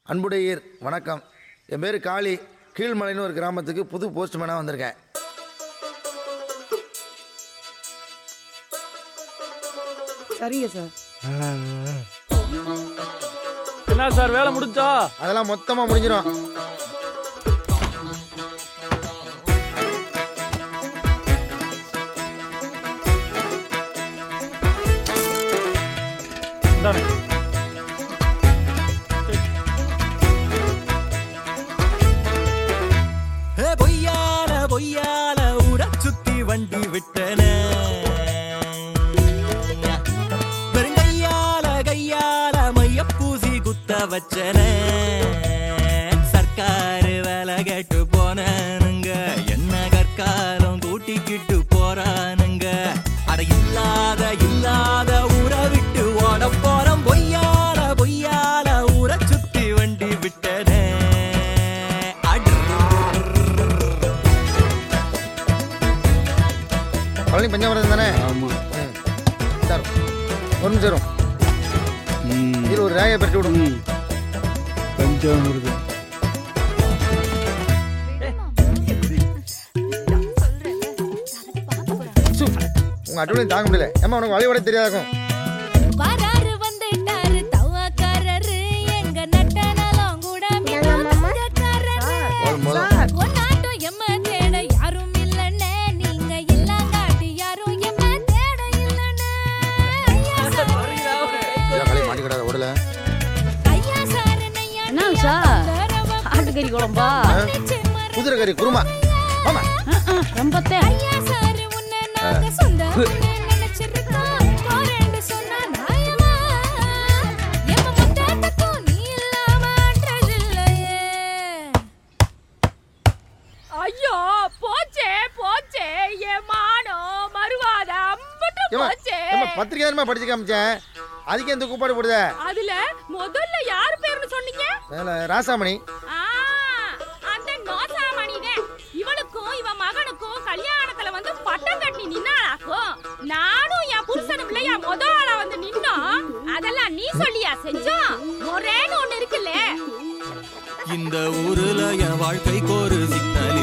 அன்புடையீர் வணக்கம் என் பேர் காளி கீழ்மலைன்னு ஒரு கிராமத்துக்கு புது போஸ்ட்மேனாக வந்திருக்கேன் சரிங்க சார் என்ன சார் வேலை முடிஞ்சா அதெல்லாம் மொத்தமாக முடிஞ்சிடும் இந்தாண்ணே. ஏ, பொய்யால பொய்யால ஊர சுத்தி வண்டி விட்டன வெறுங்கையால கையால மைய பூசி குத்த வச்சன சர்க்காரு வேலை கேட்டு போனானுங்க என்ன கற்காலம் கூட்டிக்கிட்டு போறானுங்க அட இல்லாத இல்லாத ஊரை விட்டு ஓட போறோம் பொய்யால பொய்யால ஊரை சுத்தி வண்டி விட்டன அடு பழனி பஞ்சாமிரதம் தானே ஆமா ம். இந்தாரு. ஒரு நிமிஷம் இரும். ம். இரு ஒரு ரேகை பெருட்டி விடும் ம். பஞ்சாமிர்தம் சு, உங்க அட்டுவலையும் தாங்க முடியல ஏமா உனக்கு வழி விட தெரியாதாக்கும் வராரு வந்துட்டாரு தவாக்காரரு எங்க நட்ட நலம் கூட போதும், போதும். சார் ஒன்னாட்டம் எம்ம தேட யாரும் இல்லண்ணே நீங்க இல்லாங்காட்டி யாரும் எம்ம தேட இல்லண்ணே ஐயா சாரு இல்லை, களி மாட்டிக்கிடாத ஓடல ஐயா சாரு நையா என்ன உஷா ஆட்டுக்கறி குழம்பா குதிரை கறி குருமா ஆமா ரொம்பத்தே ஐயா சாரு உன்னை நாங்க சொந்த நினைச்சிருக்கோம் போறேன்னு சொன்னா நியாயமா எம்ம முத்தாட்டக்கும் நீ இல்லாம ஆற்றதில்லையே ஐயோ போச்சே போச்சே என் மானோ மறுவாத அம்பட்டும் ஏமா போச்சே ஏமா பத்திரிக்கை தானே படிச்சு காமிச்சேன் அதுக்கு எந்த கூப்பாடு போடுத அதுல முதல்ல யார் பேருன்னு சொன்னீங்க மேல ராசாமணி ஆ, அந்த நோசாமணிதான் இவளுக்கும் இவன் மகனுக்கும் கல்யாணத்துல வந்து பட்டம் கட்டி நின்னாளாக்கும் நானும் என் புருஷனும் இல்லையா முத ஆளா வந்து நின்னோம் அதெல்லாம் நீ சொல்லியா செஞ்சோம் ஒரேன்னு ஒண்ணு இருக்குல்ல இந்த ஊருல என் வாழ்க்கைக்கு ஒரு சிக்கல்